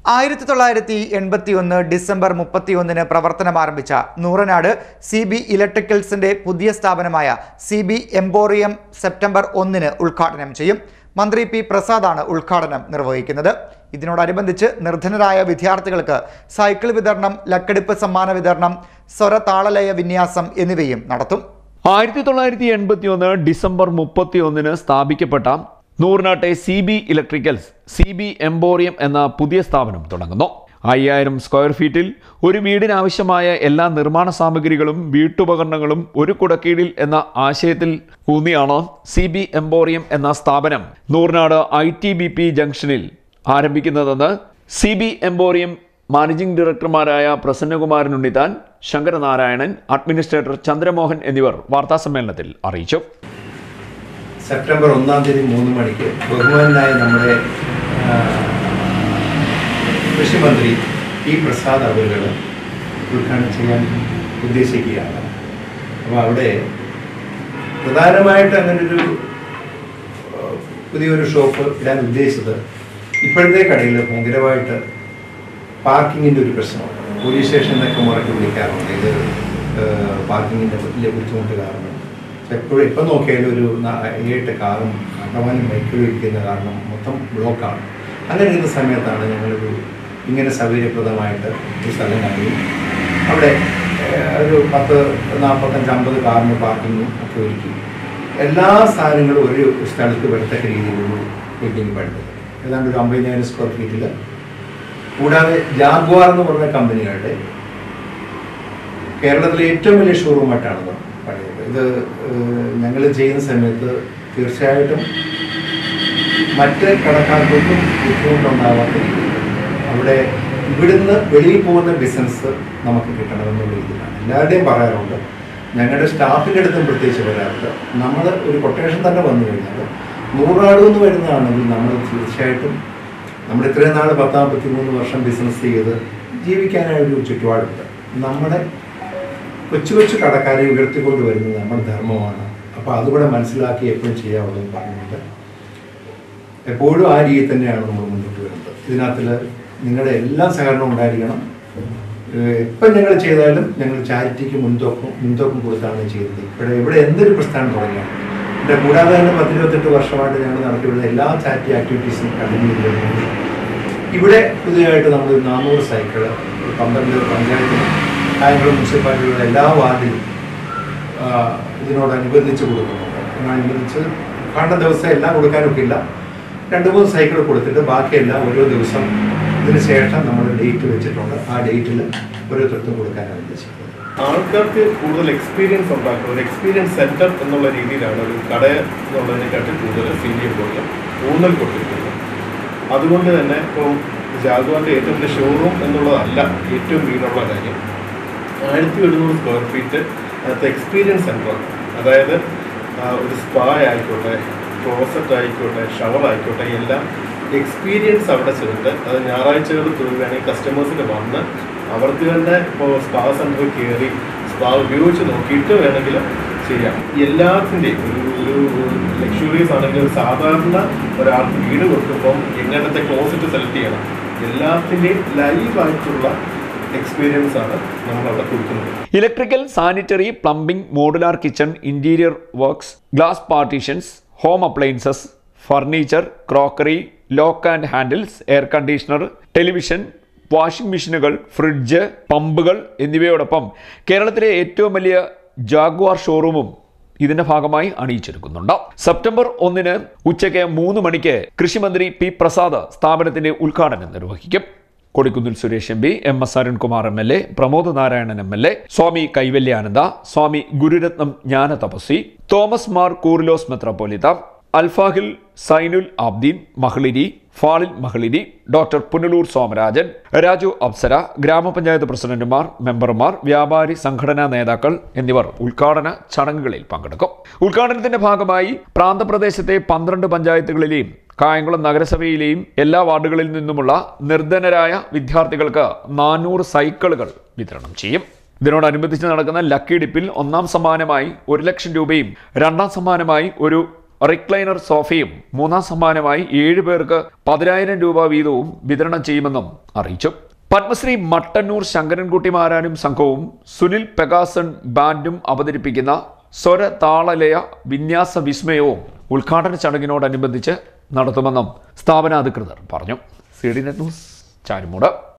ആയിരത്തി തൊള്ളായിരത്തി എൺപത്തി ഒന്ന് ഡിസംബർ മുപ്പത്തി ഒന്നിന് പ്രവർത്തനം ആരംഭിച്ച നൂറനാട് സി ബി ഇലക്ട്രിക്കൽസിന്റെ പുതിയ സ്ഥാപനമായ സി ബി എംബോറിയം സെപ്റ്റംബർ ഒന്നിന് ഉദ്ഘാടനം ചെയ്യും മന്ത്രി പി പ്രസാദാണ് ഉദ്ഘാടനം നിർവഹിക്കുന്നത് ഇതിനോടനുബന്ധിച്ച് നിർധനരായ വിദ്യാർത്ഥികൾക്ക് സൈക്കിൾ വിതരണം ലക്കെടുപ്പ് സമ്മാന വിതരണം സ്വരതാളലയ വിന്യാസം എന്നിവയും നടത്തും ആയിരത്തി തൊള്ളായിരത്തി എൺപത്തി ഒന്ന് ഡിസംബർ മുപ്പത്തി ഒന്നിന് സ്ഥാപിക്കപ്പെട്ട നൂറിനാട്ടെ C B electricals C B emporium എന്ന പുതിയ സ്ഥാപനം തുടങ്ങുന്നു അയ്യായിരം സ്ക്വയർ ഫീറ്റിൽ ഒരു വീടിനാവശ്യമായ എല്ലാ നിർമ്മാണ സാമഗ്രികളും വീട്ടുപകരണങ്ങളും ഒരു കുടക്കീഴിൽ എന്ന ആശയത്തിൽ ഊന്നിയാണ് സി ബി എംബോറിയം എന്ന സ്ഥാപനം Nooranad I T B P ജംഗ്ഷനിൽ ആരംഭിക്കുന്നതെന്ന് സി ബി എംബോറിയം മാനേജിംഗ് ഡയറക്ടർമാരായ പ്രസന്നകുമാരൻ ഉണ്ണിത്താൻ ശങ്കരനാരായണൻ അഡ്മിനിസ്ട്രേറ്റർ ചന്ദ്രമോഹൻ എന്നിവർ വാർത്താസമ്മേളനത്തിൽ അറിയിച്ചു സെപ്റ്റംബർ ഒന്നാം തീയതി മൂന്ന് മണിക്ക് ബഹുമാനായ നമ്മുടെ ആ, കൃഷിമന്ത്രി പി പ്രസാദ് അവരുകൾ ഉദ്ഘാടനം ചെയ്യാൻ ഉദ്ദേശിക്കുകയാണ് അപ്പോൾ അവിടെ പ്രധാനമായിട്ട് അങ്ങനൊരു ആ, പുതിയൊരു ഷോപ്പ് ഇടാൻ ഉദ്ദേശിച്ചത് ഇപ്പോഴത്തെ കടയിൽ ഭയങ്കരമായിട്ട് പാർക്കിങ്ങിൻ്റെ ഒരു പ്രശ്നമാണ് പോലീസ് സ്റ്റേഷനിലൊക്കെ മുറയ്ക്ക് വിളിക്കാറുണ്ട് ഇത് പാർക്കിങ്ങിൻ്റെ വലിയ ബുദ്ധിമുട്ട് കാരണം എപ്പോഴും ഇപ്പം നോക്കിയാലും ഒരു നാ- ഏഴെട്ട് കാറും കണ്ടമാനം ബൈക്കുകൾ ഇരിക്കുന്ന കാരണം മൊത്തം ബ്ലോക്കാണ് അങ്ങനെ ഇരുന്ന സമയത്താണ് ഞങ്ങളൊരു ഇങ്ങനെ സൗകര്യപ്രദമായിട്ട് ഒരു സ്ഥലം കാണുകയും അവിടെ ഏഹ്, ഒരു പത്ത് നാൽപ്പത്തഞ്ച് അമ്പത് കാറിന് പാർക്കിങ്ങും ഒക്കെ ഒരുക്കി എല്ലാ സാധനങ്ങളും ഒരു സ്ഥലത്ത് വരത്തക്ക രീതിയിലുള്ള ബിൽഡിംഗ് പണിത് ഏതാണ്ട് ഒരു അമ്പതിനായിരം സ്ക്വയർ ഫീറ്റിൽ കൂടാതെ ജാഗ്വാർ എന്ന് പറഞ്ഞ കമ്പനികളുടെ കേരളത്തിലെ ഏറ്റവും വലിയ ഷോറൂമായിട്ടാണ് ഇത് പണിയത് ഇത് ഞങ്ങൾ ചെയ്യുന്ന സമയത്ത് തീർച്ചയായിട്ടും മറ്റ് കടക്കാർക്കൊന്നും ബുദ്ധിമുട്ടുണ്ടാവാത്ത രീതിയിൽ അവിടെ ഇവിടുന്ന് വെളിയിൽ പോകുന്ന ബിസിനസ് നമുക്ക് കിട്ടണമെന്നുള്ള രീതിയിലാണ് എല്ലാവരുടെയും പറയാറുണ്ട് ഞങ്ങളുടെ സ്റ്റാഫിൻ്റെ അടുത്തും പ്രത്യേകിച്ച് പറയാറുണ്ട് നമ്മൾ ഒരു കൊട്ടേഷൻ തന്നെ വന്നു കഴിഞ്ഞാൽ നൂറാട് നിന്ന് വരുന്നതാണെങ്കിൽ നമ്മൾ തീർച്ചയായിട്ടും നമ്മൾ ഇത്രയും നാൾ പത്താമ്പത്തി മൂന്ന് വർഷം ബിസിനസ് ചെയ്ത് ജീവിക്കാനായ ഒരു ചുറ്റുപാടുണ്ട് നമ്മുടെ കൊച്ചു കൊച്ചു കടക്കാരെ ഉയർത്തിക്കൊണ്ട് വരുന്നത് നമ്മുടെ ധർമ്മമാണ് അപ്പോൾ അതുകൂടെ മനസ്സിലാക്കി എപ്പോഴും ചെയ്യാവുള്ളതെന്ന് പറഞ്ഞുകൊണ്ട് എപ്പോഴും ആ രീതിയിൽ തന്നെയാണ് നമ്മൾ മുന്നോട്ട് വരുന്നത് ഇതിനകത്തിൽ നിങ്ങളുടെ എല്ലാ സഹകരണവും ഉണ്ടായിരിക്കണം ഏഹ് എപ്പം ഞങ്ങൾ ചെയ്താലും ഞങ്ങൾ ചാരിറ്റിക്ക് മുൻതൂക്കം മുൻതൂക്കം കൊടുത്താണ് ചെയ്യുന്നത് ഇവിടെ ഇവിടെ എന്തൊരു പ്രസ്ഥാനം തുടങ്ങിയാണ് എൻ്റെ കൂടാതെ തന്നെ പത്തിരുപത്തെട്ട് വർഷമായിട്ട് ഞങ്ങൾ നടത്തിവരുന്ന എല്ലാ ചാരിറ്റി ആക്ടിവിറ്റീസും കണ്ടിന്യൂ ചെയ്ത് വരുന്നുണ്ട് ഇവിടെ പുതിയതായിട്ട് നമ്മൾ ഒരു നാനൂറ് സൈക്കിള് പന്ത്രണ്ട് പഞ്ചായത്തിലും കായംകുളം മുനിസിപ്പാലിറ്റിയുടെ എല്ലാ വാർഡിലും ആ, ഇതിനോടനുബന്ധിച്ച് കൊടുക്കുന്നുണ്ട് ഇതിനോടനുബന്ധിച്ച് കണ്ട ദിവസം എല്ലാം കൊടുക്കാനൊക്കെ ഇല്ല രണ്ട് മൂന്ന് സൈക്കിൾ കൊടുത്തിട്ട് ബാക്കിയെല്ലാം ഓരോ ദിവസം ഇതിന് ശേഷം നമ്മൾ ഡേറ്റ് വെച്ചിട്ടുണ്ട് ആ ഡേറ്റിൽ ഓരോരുത്തർക്കും കൊടുക്കാനാണ് ഉദ്ദേശിക്കുന്നത് ആൾക്കാർക്ക് കൂടുതൽ എക്സ്പീരിയൻസ് ഉണ്ടാക്കുക ഒരു എക്സ്പീരിയൻസ് സെന്റർ എന്നുള്ള രീതിയിലാണ് ഒരു കട എന്നുള്ളതിനെക്കാട്ടി കൂടുതൽ സി ഡി എംപോലെ ഊന്നൽ കൊടുത്തിരിക്കുന്നത് അതുകൊണ്ട് തന്നെ ഇപ്പം ജാഗ്വാറിൻ്റെ ഏറ്റവും വലിയ ഷോറൂം എന്നുള്ളതല്ല ഏറ്റവും വീടുള്ള കാര്യം ആയിരത്തി ഒരുന്നൂറ് സ്ക്വയർ ഫീറ്റ് അതിനകത്ത് എക്സ്പീരിയൻസ് സെൻ്റർ അതായത് ആ, ഒരു സ്പാ ആയിക്കോട്ടെ ക്ലോസറ്റ് ആയിക്കോട്ടെ ഷവർ ആയിക്കോട്ടെ എല്ലാം എക്സ്പീരിയൻസ് അവിടെ ചെയ്തിട്ട് അത് ഞായറാഴ്ചകൾ തൊഴിൽ വേണമെങ്കിൽ കസ്റ്റമേഴ്സിന് വന്ന് അവർക്ക് തന്നെ ഇപ്പോൾ സ്പാ സെൻറ്ററിൽ കയറി സ്പാ ഉപയോഗിച്ച് നോക്കിയിട്ട് വേണമെങ്കിൽ ചെയ്യാം എല്ലാത്തിൻ്റെയും ഒരു ഒരു ലക്ഷറീസ് ആണെങ്കിൽ ഒരു സാധാരണ ഒരാൾക്ക് വീട് കൊടുക്കുമ്പം എങ്ങനത്തെ ക്ലോസറ്റ് സെലക്ട് ചെയ്യണം എല്ലാത്തിൻ്റെയും ലൈവായിട്ടുള്ള എക്സ്പീരിയൻസ് ആണ് നമ്മൾ അവിടെ കൊടുക്കുന്നത് electrical sanitary plumbing modular kitchen interior works glass partitions home appliances furniture crockery lock and handles air conditioner television washing മെഷീനുകൾ ഫ്രിഡ്ജ് പമ്പുകൾ എന്നിവയോടൊപ്പം കേരളത്തിലെ ഏറ്റവും വലിയ ജാഗ്വാർ ഷോറൂമും ഇതിന്റെ ഭാഗമായി അണിയിച്ചൊരുക്കുന്നുണ്ട് സെപ്റ്റംബർ ഒന്നിന് ഉച്ചയ്ക്ക് മൂന്ന് മണിക്ക് കൃഷിമന്ത്രി പി പ്രസാദ് സ്ഥാപനത്തിന്റെ ഉദ്ഘാടനം നിർവഹിക്കും Kodikunnil Suresh M P M S Arunkumar M L A Pramod Narayanan M L A Swami Kaivalyananda Swami Gururatnam Jnana Thapaswi Thomas Mar Koorilos മെത്രാപ്പോലിത്ത അൽഫാഹിൽ സൈനുൽ ആബ്ദീൻ മഹ്ലിരി ഫാളിൽ മഹ്ലിരി ഡോക്ടർ പുനലൂർ സോമരാജൻ രാജു അപ്സര ഗ്രാമപഞ്ചായത്ത് പ്രസിഡന്റുമാർ മെമ്പർമാർ വ്യാപാരി സംഘടനാ നേതാക്കൾ എന്നിവർ ഉദ്ഘാടന ചടങ്ങുകളിൽ പങ്കെടുക്കും ഉദ്ഘാടനത്തിന്റെ ഭാഗമായി പ്രാന്തപ്രദേശത്തെ പന്ത്രണ്ട് പഞ്ചായത്തുകളിലെയും കായംകുളം നഗരസഭയിലെയും എല്ലാ വാർഡുകളിൽ നിന്നുമുള്ള നിർധനരായ വിദ്യാർത്ഥികൾക്ക് നാനൂറ് സൈക്കിളുകൾ വിതരണം ചെയ്യും ഇതിനോടനുബന്ധിച്ച് നടക്കുന്ന ലക്കി ഡിപ്പിൽ ഒന്നാം സമ്മാനമായി ഒരു ലക്ഷം രൂപയും രണ്ടാം സമ്മാനമായി ഒരു റിക്ലൈനർ സോഫയും മൂന്നാം സമ്മാനമായി ഏഴ് പേർക്ക് പതിനായിരം രൂപ വീതവും വിതരണം ചെയ്യുമെന്നും അറിയിച്ചു പത്മശ്രീ മട്ടന്നൂർ ശങ്കരൻകുട്ടി മാരാനും സംഘവും സുനിൽ പെഗാസൺ ബാൻഡും അവതരിപ്പിക്കുന്ന സ്വര താളലയ വിന്യാസ വിസ്മയവും ഉദ്ഘാടന ചടങ്ങിനോടനുബന്ധിച്ച് നടത്തുമെന്നും സ്ഥാപനാധികൃതർ പറഞ്ഞു C D net news Charummood